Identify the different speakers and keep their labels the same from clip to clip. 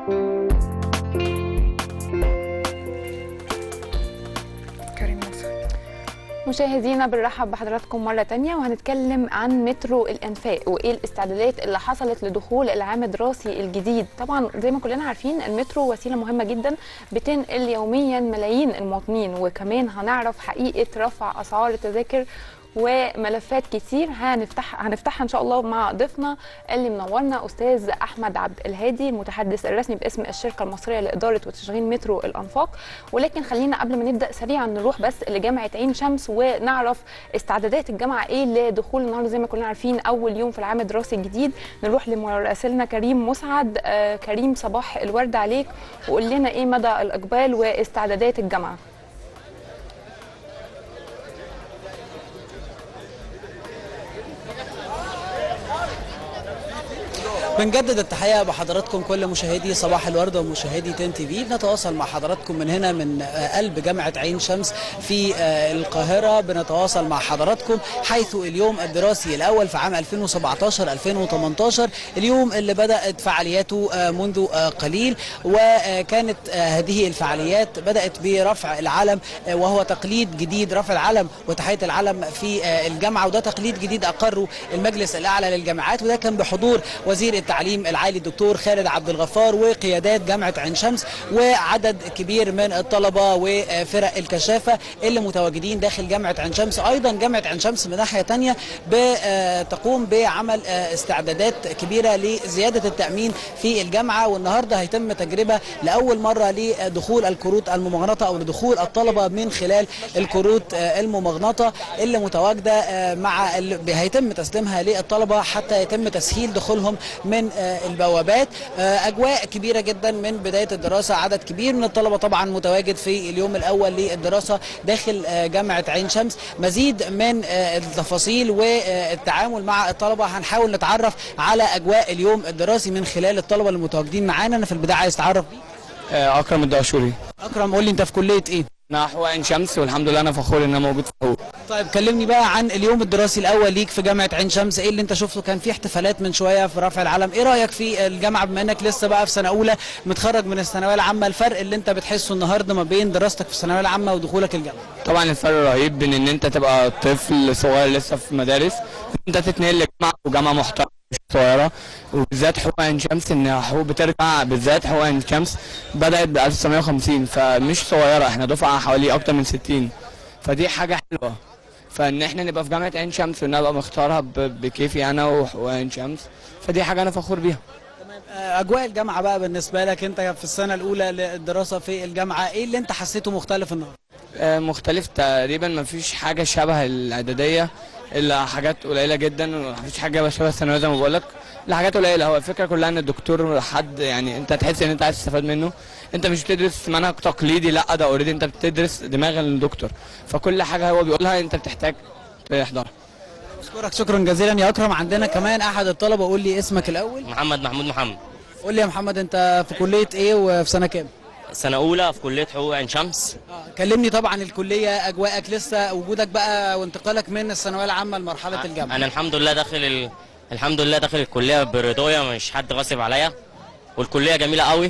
Speaker 1: كريم موسى
Speaker 2: مشاهدينا بنرحب بحضراتكم مرة تانية وهنتكلم عن مترو الأنفاق وإيه الاستعدادات اللي حصلت لدخول العام الدراسي الجديد طبعا زي ما كلنا عارفين المترو وسيلة مهمة جدا بتنقل يوميا ملايين المواطنين وكمان هنعرف حقيقة رفع أسعار التذاكر وملفات كتير هنفتح هنفتحها ان شاء الله مع ضيفنا اللي منورنا استاذ احمد عبد الهادي المتحدث الرسمي باسم الشركه المصريه لاداره وتشغيل مترو الانفاق ولكن خلينا قبل ما نبدا سريعا نروح بس لجامعه عين شمس ونعرف استعدادات الجامعه ايه لدخول النهارده زي ما كلنا عارفين اول يوم في العام الدراسي الجديد نروح لمراسلنا كريم مسعد آه كريم صباح الورد عليك وقول لنا ايه مدى الاقبال واستعدادات الجامعه
Speaker 3: بنجدد التحية بحضراتكم كل مشاهدي صباح الورد ومشاهدي تن تي في بنتواصل مع حضراتكم من هنا من آه، قلب جامعة عين شمس في آه، القاهرة بنتواصل مع حضراتكم حيث اليوم الدراسي الأول في عام 2017-2018 اليوم اللي بدأت فعالياته آه، منذ آه، قليل وكانت آه، هذه الفعاليات بدأت برفع العلم آه، وهو تقليد جديد رفع العلم وتحية العلم في آه، الجامعة وده تقليد جديد أقره المجلس الأعلى للجامعات وده كان بحضور وزير التعليم العالي الدكتور خالد عبد الغفار وقيادات جامعة عين شمس وعدد كبير من الطلبة وفرق الكشافة اللي متواجدين داخل جامعة عين شمس أيضا جامعة عين شمس من ناحية تانية بتقوم بعمل آه، استعدادات كبيرة لزيادة التأمين في الجامعة والنهاردة هيتم تجربة لأول مرة لدخول الكروت الممغنطة أو لدخول الطلبة من خلال الكروت آه، الممغنطة اللي متواجدة آه، مع ال- هيتم تسليمها للطلبة حتى يتم تسهيل دخولهم من آه، البوابات آه، أجواء كبيرة جدا من بداية الدراسة عدد كبير من الطلبة طبعا متواجد في اليوم الأول للدراسة داخل آه، جامعة عين شمس مزيد من آه، التفاصيل والتعامل مع الطلبة هنحاول نتعرف على أجواء اليوم الدراسي من خلال الطلبة المتواجدين معانا أنا في البداية عايز أتعرف بيك
Speaker 4: آه، اكرم الدهشوري
Speaker 3: أكرم قول لي أنت في كلية إيه؟
Speaker 4: انا حقوق عين شمس والحمد لله انا فخور ان انا موجود في حقوق
Speaker 3: طيب كلمني بقى عن اليوم الدراسي الاول ليك في جامعه عين شمس ايه اللي انت شفته كان في احتفالات من شويه في رفع العلم ايه رايك في الجامعه بما انك لسه بقى في سنه اولى متخرج من الثانويه العامه الفرق اللي انت بتحسه النهارده ما بين دراستك في الثانويه العامه ودخولك الجامعه
Speaker 4: طبعا الفرق رهيب بين ان انت تبقى طفل صغير لسه في مدارس انت تتنقل لجامعه وجامعه محترمه مش صغيره وبالذات حقوق عين شمس ان حقوق بترجع بالذات حقوق عين شمس بدات ب 1950 فمش صغيره احنا دفعه حوالي اكتر من 60 فدي حاجه حلوه فان احنا نبقى في جامعه عين شمس وان انا ابقى مختارها ب- بكيفي انا وحقوق عين شمس فدي حاجه انا فخور بيها
Speaker 3: آه، اجواء الجامعه بقى بالنسبه لك انت في السنه الاولى للدراسه في الجامعه ايه اللي انت حسيته مختلف النهارده
Speaker 4: آه، مختلف تقريبا ما فيش حاجه شبه الاعداديه الا حاجات قليله جدا ما فيش حاجه شبه الثانويه زي ما بقول لك لا حاجات قليله هو الفكره كلها ان الدكتور حد يعني انت تحس ان انت عايز تستفاد منه انت مش بتدرس منهج تقليدي لا ده اوريدي انت بتدرس دماغ الدكتور فكل حاجه هو بيقولها انت بتحتاج تحضرها
Speaker 3: اشكرك شكرا جزيلا يا اكرم عندنا كمان احد الطلبه قول لي اسمك الاول
Speaker 5: محمد محمود محمد
Speaker 3: قول لي يا محمد انت في كليه ايه وفي سنه كام
Speaker 5: سنة أولى في كلية حقوق عين شمس
Speaker 3: آه، كلمني طبعا الكليه اجواءك لسه وجودك بقى وانتقالك من الثانويه العامه لمرحله الجامعه
Speaker 5: أنا الحمد لله داخل ال... الحمد لله داخل الكلية برضاية مش حد غاصب عليا والكلية جميلة قوي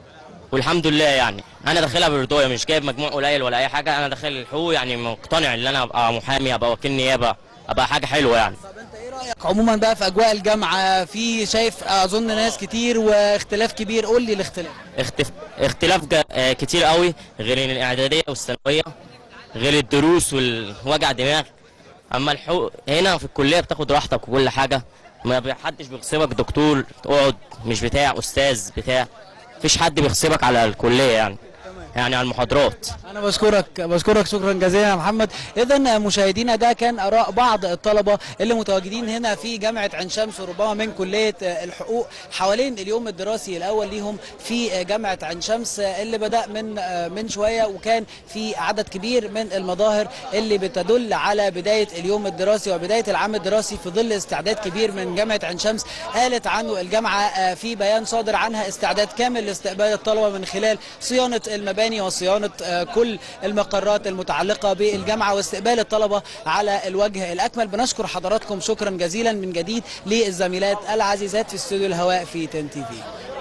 Speaker 5: والحمد لله يعني أنا داخلها برضاية مش جايب مجموع قليل ولا أي حاجة أنا داخل الحقوق يعني مقتنع إن أنا أبقى محامي أبقى وكيل نيابة أبقى حاجة حلوة يعني
Speaker 3: طب انت ايه رايك عموما بقى في اجواء الجامعه في شايف اظن ناس كتير واختلاف كبير قول لي الاختلاف
Speaker 5: اختف... اختلاف جا... آه، كتير قوي غير الإعدادية والثانوية غير الدروس والوجع دماغ اما الحقوق هنا في الكليه بتاخد راحتك وكل حاجه ما حدش بيغصبك دكتور تقعد مش بتاع استاذ بتاع مفيش حد بيغصبك على الكليه يعني يعني على المحاضرات
Speaker 3: انا بشكرك بشكرك شكرا جزيلا يا محمد اذا مشاهدينا ده كان اراء بعض الطلبه اللي متواجدين هنا في جامعه عين شمس وربما من كليه الحقوق حوالين اليوم الدراسي الاول ليهم في جامعه عين شمس اللي بدا من من شويه وكان في عدد كبير من المظاهر اللي بتدل على بدايه اليوم الدراسي وبدايه العام الدراسي في ظل استعداد كبير من جامعه عين شمس قالت عنه الجامعه في بيان صادر عنها استعداد كامل لاستقبال الطلبه من خلال صيانه المباني وصيانه آه، كل المقرات المتعلقه بالجامعه واستقبال الطلبه على الوجه الاكمل بنشكر حضراتكم شكرا جزيلا من جديد للزميلات العزيزات في استوديو الهواء في تن تي في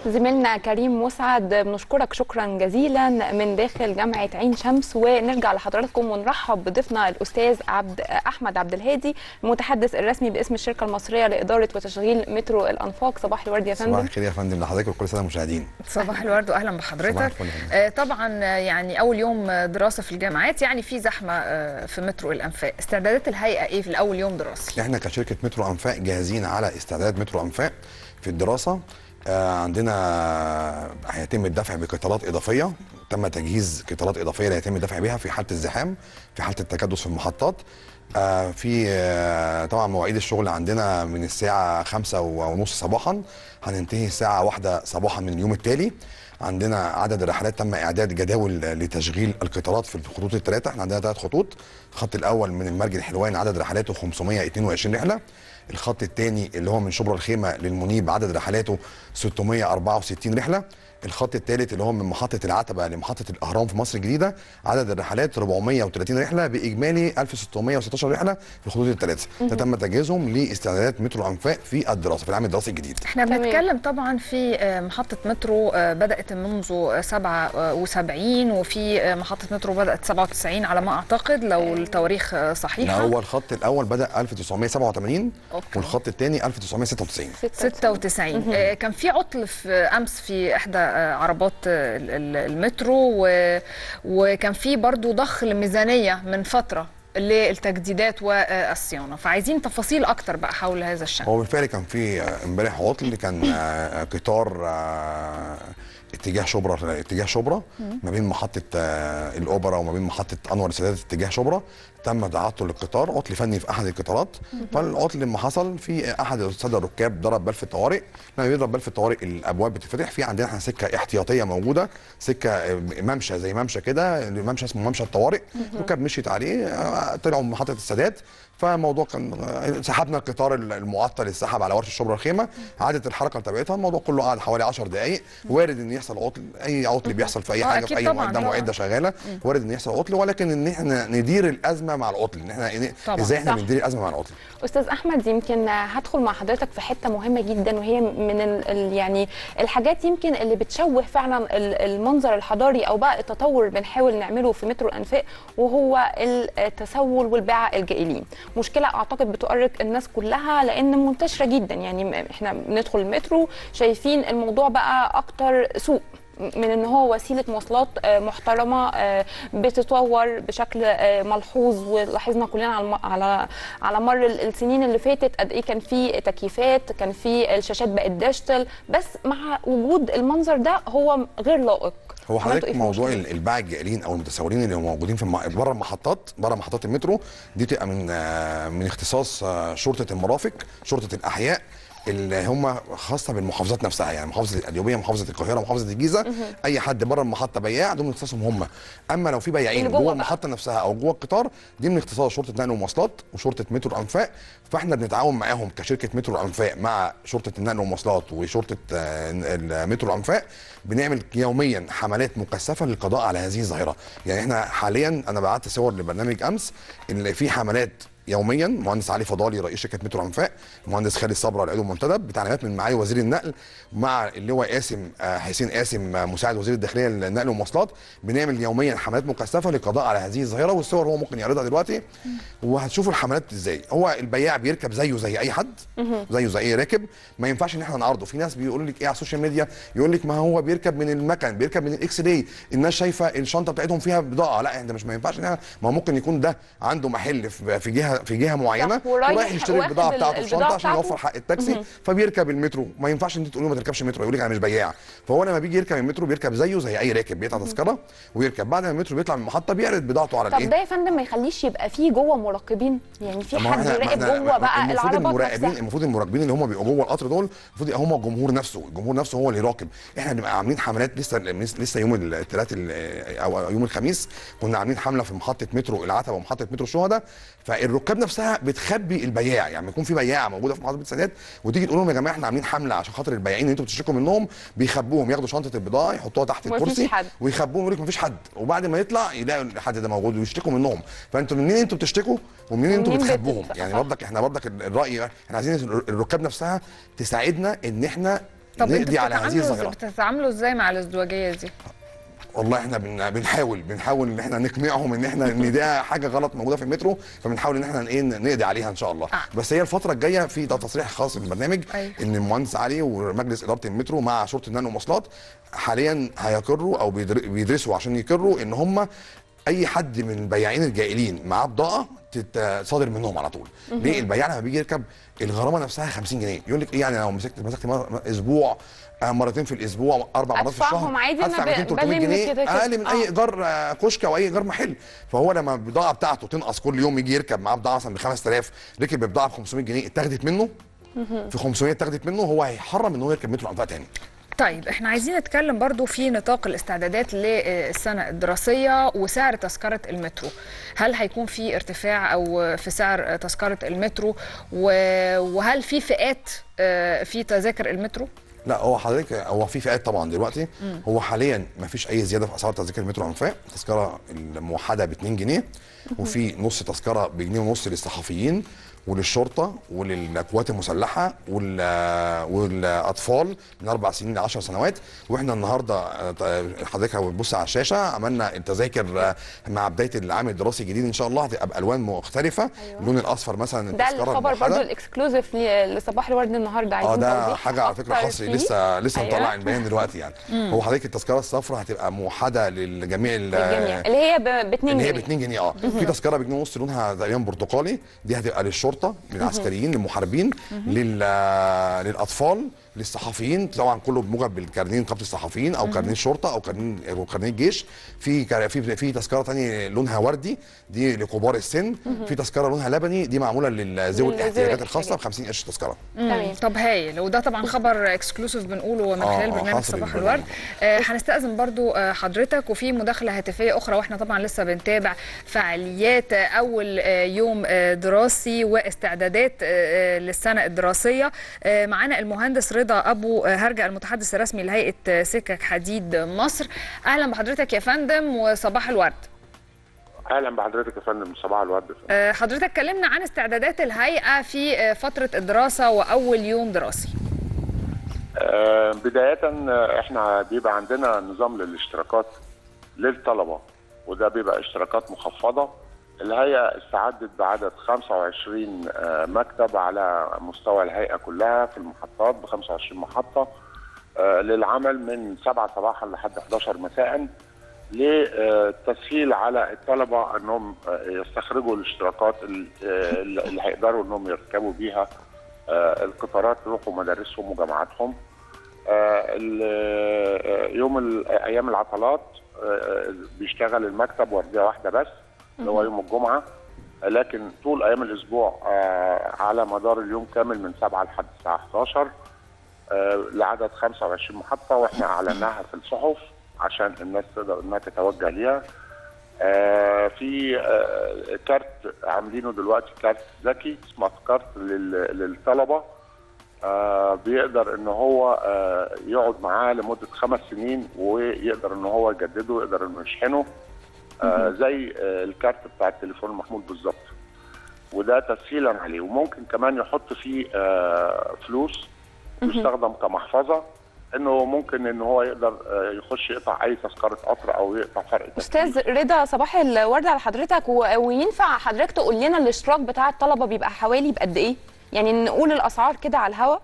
Speaker 2: زميلنا كريم مسعد بنشكرك شكرا جزيلا من داخل جامعه عين شمس ونرجع لحضراتكم ونرحب بضيفنا الاستاذ عبد احمد عبد الهادي المتحدث الرسمي باسم الشركه المصريه لاداره وتشغيل مترو الانفاق صباح الورد يا
Speaker 1: صباح
Speaker 2: فندم
Speaker 1: الخير يا فندم لحضرتك وكل سنه المشاهدين
Speaker 6: صباح الورد واهلا
Speaker 1: صباح
Speaker 6: بحضرتك
Speaker 1: الفل يا فندم.
Speaker 6: آه، طبعا آه، يعني اول يوم آه، دراسه في الجامعات يعني في زحمه آه، في مترو الانفاق استعدادات الهيئه ايه في اول يوم دراسي
Speaker 1: احنا كشركه مترو انفاق جاهزين على استعداد مترو انفاق في الدراسه آه، عندنا هيتم الدفع بقطارات اضافيه تم تجهيز قطارات اضافيه اللي هيتم الدفع بها في حاله الزحام في حاله التكدس في المحطات آه، في آه، طبعا مواعيد الشغل عندنا من الساعه خمسة ونص صباحا هننتهي الساعه واحدة صباحا من اليوم التالي عندنا عدد الرحلات تم اعداد جداول لتشغيل القطارات في الخطوط الثلاثه احنا عندنا ثلاث خطوط الخط الاول من المرج الحلوان عدد رحلاته 522 رحله الخط الثاني اللي هو من شبرا الخيمه للمنيب عدد رحلاته 664 رحله الخط الثالث اللي هو من محطه العتبه لمحطه الاهرام في مصر الجديده عدد الرحلات 430 رحله باجمالي 1616 رحله في الخطوط الثلاثه ده تم تجهيزهم لاستعدادات مترو انفاق في الدراسه في العام الدراسي الجديد
Speaker 6: احنا
Speaker 2: تمام.
Speaker 6: بنتكلم طبعا في آه، محطه مترو آه، بدات منذ 77 وفي آه، محطه مترو بدات 97 على ما اعتقد لو التواريخ آه،
Speaker 1: لا
Speaker 6: صحيحه
Speaker 1: هو الخط الاول بدا 1987
Speaker 6: أوكي.
Speaker 1: والخط الثاني 1996
Speaker 6: 96 آه، كان في عطل في امس في احدى آه، عربات آه، ال- ال- المترو و- وكان في برضو ضخ الميزانيه من فتره للتجديدات والصيانه فعايزين تفاصيل اكتر بقى حول هذا الشان
Speaker 1: هو بالفعل كان في آه، امبارح عطل كان آه، قطار آه، اتجاه شبرا اتجاه شبرا ما بين محطه آه، الاوبرا وما بين محطه انور السادات اتجاه شبرا تم تعطل القطار عطل فني في احد القطارات فالعطل لما حصل في احد الساده الركاب ضرب بلف الطوارئ لما بيضرب بلف الطوارئ الابواب بتتفتح في عندنا احنا سكه احتياطيه موجوده سكه آه، ممشى زي ممشى كده ممشى اسمه ممشى الطوارئ الركاب مشيت عليه آه، طلعوا من محطه السادات فالموضوع كان آه، سحبنا القطار المعطل السحب على ورشه شبرا الخيمه عادت الحركه لطبيعتها الموضوع كله قعد حوالي 10 دقائق وارد ان يحصل عطل اي عطل بيحصل في اي
Speaker 6: آه،
Speaker 1: حاجه
Speaker 6: أكيد
Speaker 1: في اي
Speaker 6: طبعاً،
Speaker 1: معده
Speaker 6: طبعاً.
Speaker 1: معده شغاله وارد ان يحصل عطل ولكن ان احنا ندير الازمه مع العطل ان احنا ن-
Speaker 6: طبعاً.
Speaker 1: ازاي احنا
Speaker 2: صح.
Speaker 1: بندير الازمه مع العطل
Speaker 2: استاذ احمد يمكن هدخل مع حضرتك في حته مهمه جدا وهي من ال ال يعني الحاجات يمكن اللي بتشوه فعلا ال- المنظر الحضاري او بقى التطور اللي بنحاول نعمله في مترو الانفاق وهو التسول والباعة الجائلين مشكله اعتقد بتؤرق الناس كلها لان منتشره جدا يعني م- احنا بندخل المترو شايفين الموضوع بقى اكتر سوق من ان هو وسيله مواصلات آه، محترمه آه، بتتطور بشكل آه، ملحوظ ولاحظنا كلنا على الم- على على مر ال- السنين اللي فاتت قد ايه كان في تكييفات كان في الشاشات بقت ديجيتال بس مع وجود المنظر ده هو غير لائق
Speaker 1: هو
Speaker 2: عملتوا
Speaker 1: حضرتك
Speaker 2: إيه في
Speaker 1: موضوع
Speaker 2: المشكلة؟
Speaker 1: ال- الباعة الجائلين او المتسولين اللي موجودين في الم- بره المحطات بره محطات المترو دي تبقى من آه، من اختصاص آه، شرطه المرافق شرطه الاحياء اللي هم خاصه بالمحافظات نفسها يعني محافظه القليوبيه محافظه القاهره محافظه الجيزه اي حد بره المحطه بياع دول من اختصاصهم هم اما لو في بياعين
Speaker 2: اللي جوه
Speaker 1: جوه
Speaker 2: بقى.
Speaker 1: المحطه نفسها او جوه القطار دي من اختصاص شرطه نقل ومواصلات وشرطه مترو انفاق فاحنا بنتعاون معاهم كشركه مترو انفاق مع شرطه النقل والمواصلات وشرطه آه، المترو انفاق بنعمل يوميا حملات مكثفه للقضاء على هذه الظاهره يعني احنا حاليا انا بعت صور لبرنامج امس ان في حملات يوميا مهندس علي فضالي رئيس شركه مترو انفاق مهندس خالد صبرا العضو المنتدب بتعليمات من معالي وزير النقل مع اللواء قاسم آه، حسين قاسم آه، مساعد وزير الداخليه للنقل والمواصلات بنعمل يوميا حملات مكثفه للقضاء على هذه الظاهره والصور هو ممكن يعرضها دلوقتي وهتشوفوا الحملات ازاي هو البياع بيركب زيه زي اي حد زيه زي اي راكب ما ينفعش ان احنا نعرضه في ناس بيقولوا لك ايه على السوشيال ميديا يقول لك ما هو بيركب من المكن بيركب من الاكس راي الناس شايفه الشنطه بتاعتهم فيها بضاعه لا احنا مش ما ينفعش ان إحنا- ما هو ممكن يكون ده عنده محل في في جهه في جهه معينه
Speaker 2: صح، ورايح
Speaker 1: ورايح يشتري
Speaker 2: واخد
Speaker 1: البضاعه
Speaker 2: ال-
Speaker 1: بتاعته في
Speaker 2: البضاعة
Speaker 1: شنطه عشان
Speaker 2: بتاعته.
Speaker 1: يوفر حق التاكسي فبيركب المترو ما ينفعش ان انت تقول له ما تركبش مترو يقول لك انا مش بياع فهو لما بيجي يركب المترو بيركب زيه زي اي راكب بيقطع تذكره ويركب بعد ما المترو بيطلع من المحطه بيعرض بضاعته على
Speaker 2: طب
Speaker 1: الايه
Speaker 2: ده يا فندم ما يخليش يبقى فيه جوه مراقبين يعني في
Speaker 1: طب ما هو
Speaker 2: حد
Speaker 1: إحنا- ما
Speaker 2: يراقب
Speaker 1: إحنا-
Speaker 2: جوه
Speaker 1: ما-
Speaker 2: بقى
Speaker 1: المفروض
Speaker 2: العربات
Speaker 1: المراقبين
Speaker 2: نفسها
Speaker 1: المفروض المراقبين اللي هم بيبقوا جوه القطر دول المفروض يبقى هم الجمهور نفسه الجمهور نفسه هو اللي يراقب احنا بنبقى عاملين حملات لسه لسه يوم الثلاث او يوم الخميس كنا عاملين حمله في محطه مترو العتبه ومحطه مترو الشهداء فالركاب نفسها بتخبي البياع يعني يكون في بياعه موجوده في محطه السادات وتيجي تقول لهم يا جماعه احنا عاملين حمله عشان خاطر البياعين اللي انتوا بتشتكوا منهم بيخبوهم ياخدوا شنطه البضاعه يحطوها تحت
Speaker 2: ومفيش
Speaker 1: الكرسي
Speaker 2: حد.
Speaker 1: ويخبوهم يقول لك مفيش حد وبعد ما يطلع يلاقوا الحد ده موجود ويشتكوا منهم فانتوا منين انتوا بتشتكوا ومنين انتوا
Speaker 2: ومنين
Speaker 1: بتخبوهم
Speaker 2: بت-
Speaker 1: يعني
Speaker 2: صح.
Speaker 1: برضك احنا برضك الراي احنا عايزين الركاب نفسها تساعدنا ان احنا
Speaker 6: طب انتوا
Speaker 1: نقضي على هذه
Speaker 6: بتتعاملوا
Speaker 1: الظاهره
Speaker 6: بتتعاملوا ازاي مع الازدواجيه دي؟
Speaker 1: والله احنا بن... بنحاول بنحاول ان احنا نقنعهم ان احنا ان ده حاجه غلط موجوده في المترو فبنحاول ان احنا ايه نقضي عليها ان شاء الله
Speaker 6: آه.
Speaker 1: بس هي الفتره الجايه في ده تصريح خاص في البرنامج
Speaker 6: أيوة.
Speaker 1: ان المهندس علي ومجلس اداره المترو مع شرطه النقل والمواصلات حاليا هيقروا او بيدر- بيدرسوا عشان يقروا ان هم اي حد من البياعين الجائلين معاه بضاعه تتصادر منهم على طول ليه البياع لما بيجي يركب الغرامه نفسها 50 جنيه يقول لك ايه يعني لو مسكت مسكت مر- اسبوع آه، مرتين في الاسبوع اربع مرات في الشهر
Speaker 2: أدفعهم عادي، أنا
Speaker 1: هدفع
Speaker 2: ب-
Speaker 1: 200 300
Speaker 2: بلم
Speaker 1: جنيه
Speaker 2: كده كده.
Speaker 1: اقل من
Speaker 2: آه.
Speaker 1: اي ايجار آه، كشك او اي ايجار محل فهو لما البضاعه بتاعته تنقص كل يوم يجي يركب معاه بضاعه مثلا ب 5000 ركب ببضاعه ب 500 جنيه اتاخدت منه في 500 اتاخدت منه هو هيحرم ان هو يركب مترو انفاق تاني
Speaker 6: طيب احنا عايزين نتكلم برضو في نطاق الاستعدادات للسنة الدراسية وسعر تذكرة المترو هل هيكون في ارتفاع او في سعر تذكرة المترو و- وهل في فئات آه، في تذاكر المترو
Speaker 1: لا هو حضرتك هو في فئات طبعا دلوقتي هو حاليا ما فيش اي زياده في اسعار تذاكر المترو انفاق التذكره الموحده ب 2 جنيه وفي نص تذكره بجنيه ونص للصحفيين وللشرطه وللقوات المسلحه وال والاطفال من اربع سنين ل 10 سنوات واحنا النهارده آه، حضرتك لو بتبص على الشاشه عملنا التذاكر آه، مع بدايه العام الدراسي الجديد ان شاء الله هتبقى بالوان مختلفه
Speaker 2: أيوة.
Speaker 1: اللون الاصفر مثلا
Speaker 2: ده
Speaker 1: التذكره
Speaker 2: الخبر
Speaker 1: الموحدة.
Speaker 2: برضو الاكسكلوزيف ل- لصباح الورد النهارده عايزين
Speaker 1: اه ده
Speaker 2: توضيح
Speaker 1: حاجه على فكره
Speaker 2: أكتر
Speaker 1: حصري
Speaker 2: فيه.
Speaker 1: لسه لسه
Speaker 2: أيوة.
Speaker 1: مطلع البيان دلوقتي يعني هو حضرتك التذكره الصفراء هتبقى موحده للجميع ال-
Speaker 2: الجميع اللي هي ب 2
Speaker 1: اللي هي ب
Speaker 2: جنيه
Speaker 1: 2 جنيه اه في تذكره بجنيه ونص لونها تقريبا برتقالي دي هتبقى للشرطه للعسكريين للمحاربين لل... للاطفال للصحفيين طبعا كله بموجب بالكارنيه نقابه الصحفيين او كارنيه الشرطه او كارنيه او كارنيه الجيش في كار- في في تذكره ثانيه لونها وردي دي لكبار السن في تذكره لونها لبني دي معموله للذوي
Speaker 2: للذوي
Speaker 1: الاحتياجات الخاصه ب
Speaker 2: الاحتياجات.
Speaker 1: 50 قرش تذكره
Speaker 2: تمام
Speaker 6: طب هايل وده طبعا خبر اكسكلوسيف بنقوله من
Speaker 1: آه،
Speaker 6: خلال
Speaker 1: آه،
Speaker 6: برنامج
Speaker 1: خاص
Speaker 6: صباح
Speaker 1: بالبرنامج.
Speaker 6: الورد آه، هنستأذن برضو آه، حضرتك وفي مداخلة هاتفية أخرى وإحنا طبعا لسه بنتابع فعاليات آه، أول آه، يوم آه، دراسي واستعدادات آه، آه، للسنة الدراسية آه، معانا المهندس رضا أبو آه، هرجع المتحدث الرسمي لهيئة آه، سكك حديد مصر أهلا بحضرتك يا فندم وصباح الورد
Speaker 7: اهلا بحضرتك يا فندم صباح الورد يا فندم.
Speaker 6: آه، حضرتك كلمنا عن استعدادات الهيئة في آه، فترة الدراسة وأول يوم دراسي
Speaker 7: آه، بداية آه، احنا بيبقى عندنا نظام للاشتراكات للطلبة وده بيبقى اشتراكات مخفضة الهيئة استعدت بعدد 25 آه، مكتب على مستوى الهيئة كلها في المحطات ب 25 محطة آه، للعمل من 7 صباحا لحد 11 مساء للتسهيل على الطلبة انهم آه، يستخرجوا الاشتراكات ال- آه، اللي هيقدروا انهم يركبوا بيها آه، القطارات يروحوا مدارسهم وجامعاتهم آه، ال- آه، يوم ال- ايام العطلات آه، بيشتغل المكتب ورديه واحده بس اللي هو يوم الجمعه آه، لكن طول ايام الاسبوع آه، على مدار اليوم كامل من 7 لحد الساعه 11 آه، لعدد 25 محطه واحنا اعلناها في الصحف عشان الناس تقدر انها تتوجه ليها آه، في آه، كارت عاملينه دلوقتي كارت ذكي سمارت كارت لل- للطلبه آه، بيقدر ان هو آه، يقعد معاه لمده خمس سنين ويقدر ان هو يجدده يقدر انه يشحنه آه، زي آه، الكارت بتاع التليفون المحمول بالظبط وده تسهيلا عليه وممكن كمان يحط فيه آه، فلوس يستخدم كمحفظه انه ممكن ان هو يقدر آه، يخش يقطع اي تذكره قطر او يقطع فرق تذكرة.
Speaker 2: استاذ رضا صباح الورد على حضرتك و... وينفع حضرتك تقول لنا الاشتراك بتاع الطلبه بيبقى حوالي بقد ايه يعني نقول الاسعار كده على الهوا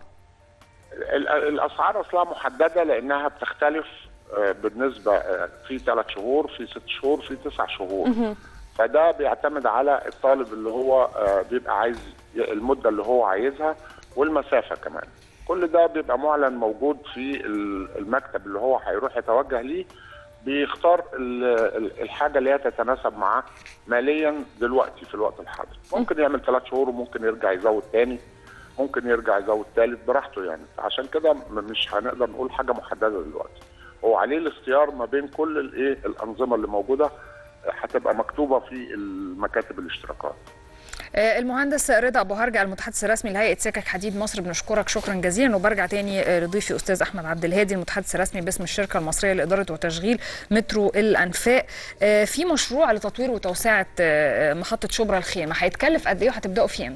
Speaker 7: ال- الاسعار اصلها محدده لانها بتختلف آه، بالنسبه آه، في ثلاث شهور في ست شهور في تسع شهور فده بيعتمد على الطالب اللي هو آه، بيبقى عايز ي- المده اللي هو عايزها والمسافه كمان كل ده بيبقى معلن موجود في ال- المكتب اللي هو هيروح يتوجه ليه بيختار ال- ال- الحاجه اللي هي تتناسب معاه ماليا دلوقتي في الوقت الحاضر ممكن يعمل ثلاث شهور وممكن يرجع يزود تاني ممكن يرجع يزود ثالث براحته يعني عشان كده م- مش هنقدر نقول حاجه محدده دلوقتي هو عليه الاختيار ما بين كل الايه الانظمه اللي موجوده آه، هتبقى مكتوبه في المكاتب الاشتراكات
Speaker 6: آه، المهندس رضا ابو هرجع المتحدث الرسمي لهيئه سكك حديد مصر بنشكرك شكرا جزيلا وبرجع تاني آه، لضيفي استاذ احمد عبد الهادي المتحدث الرسمي باسم الشركه المصريه لاداره وتشغيل مترو الانفاق آه، في مشروع لتطوير وتوسعه آه، محطه شبرا الخيمه هيتكلف قد ايه وهتبداوا فيه امتى؟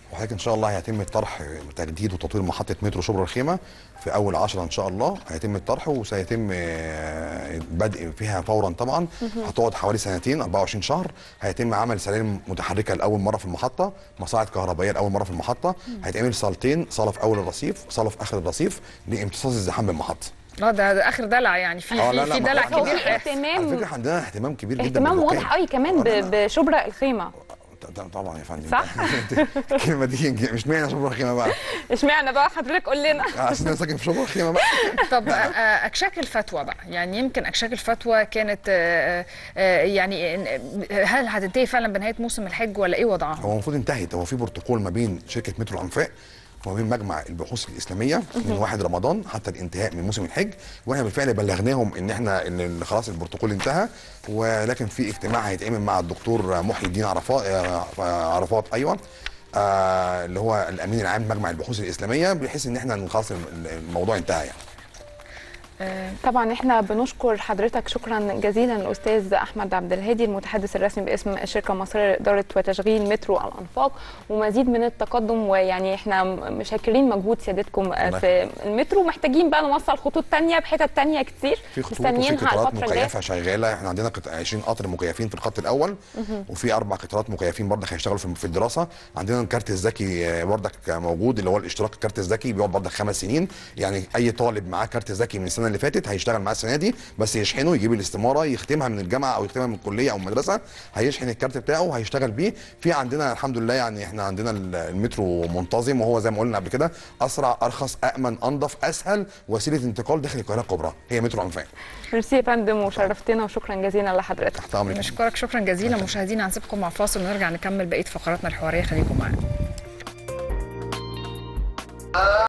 Speaker 1: وحضرتك ان شاء الله هيتم الطرح تجديد وتطوير محطه مترو شبرا الخيمه في اول 10 ان شاء الله هيتم الطرح وسيتم آه، بدء فيها فورا طبعا هتقعد حوالي سنتين 24 شهر هيتم عمل سلالم متحركه لاول مره في المحطه مصاعد كهربائيه لاول مره في المحطه هيتعمل صالتين صاله في اول الرصيف صاله في اخر الرصيف لامتصاص الزحام بالمحطه
Speaker 6: اه ده, ده اخر دلع يعني في
Speaker 1: آه،
Speaker 6: في,
Speaker 1: لا، لا،
Speaker 6: في
Speaker 1: ما-
Speaker 6: دلع
Speaker 1: هو
Speaker 2: هو
Speaker 6: كبير
Speaker 2: في
Speaker 1: على
Speaker 2: اهتمام
Speaker 1: فكره عندنا اهتمام كبير جدا
Speaker 2: اهتمام
Speaker 1: بالركاب.
Speaker 2: واضح قوي كمان
Speaker 1: آه، لا، لا.
Speaker 2: ب- بشبرا الخيمه
Speaker 1: ط- ط- طبعا يا فندم
Speaker 2: صح؟
Speaker 1: الكلمه دي مش معنى شبرا الخيمه بقى
Speaker 2: اشمعنى بقى حضرتك قول لنا
Speaker 1: عشان انا ساكن في شبرا الخيمه بقى
Speaker 6: طب آه، آه، اكشاك الفتوى بقى يعني يمكن اكشاك الفتوى كانت آه، آه، يعني إن- هل هتنتهي فعلا بنهايه موسم الحج ولا ايه وضعها؟
Speaker 1: هو المفروض انتهت هو في بروتوكول ما بين شركه مترو الانفاق وما بين مجمع البحوث الاسلاميه من 1 رمضان حتى الانتهاء من موسم الحج واحنا بالفعل بلغناهم ان احنا ان خلاص البروتوكول انتهى ولكن في اجتماع هيتعمل مع الدكتور محي الدين عرفات آه، عرفات ايوه آه اللي هو الامين العام مجمع البحوث الاسلاميه بحيث ان احنا خلاص الموضوع انتهى يعني
Speaker 2: طبعا احنا بنشكر حضرتك شكرا جزيلا الاستاذ احمد عبد الهادي المتحدث الرسمي باسم الشركه المصريه لاداره وتشغيل مترو الانفاق ومزيد من التقدم ويعني احنا مشاكرين مجهود سيادتكم
Speaker 1: الله
Speaker 2: في المترو محتاجين بقى نوصل خطوط تانية بحتت تانية كتير
Speaker 1: في خطوط وفي
Speaker 2: مستنيينها
Speaker 1: قطارات
Speaker 2: الفتره الجايه
Speaker 1: مكيفه شغاله احنا عندنا قط- 20 قطر مكيفين في الخط الاول وفي اربع قطارات مكيفين برضك هيشتغلوا في في الدراسه عندنا الكارت الذكي آه، برضك موجود اللي هو الاشتراك الكارت الذكي بيقعد برضك خمس سنين يعني اي طالب معاه كارت ذكي من السنه اللي فاتت هيشتغل معاه السنه دي بس يشحنه يجيب الاستماره يختمها من الجامعه او يختمها من الكليه او من المدرسه هيشحن الكارت بتاعه وهيشتغل بيه في عندنا الحمد لله يعني احنا عندنا ال- المترو منتظم وهو زي ما قلنا قبل كده اسرع ارخص امن انظف اسهل وسيله انتقال داخل القاهره الكبرى هي مترو انفاق
Speaker 2: ميرسي يا فندم وشرفتنا وشكرا جزيلا لحضرتك
Speaker 1: تحت امرك
Speaker 6: نشكرك شكرا جزيلا مشاهدينا هنسيبكم مع فاصل ونرجع نكمل بقيه فقراتنا الحواريه خليكم معانا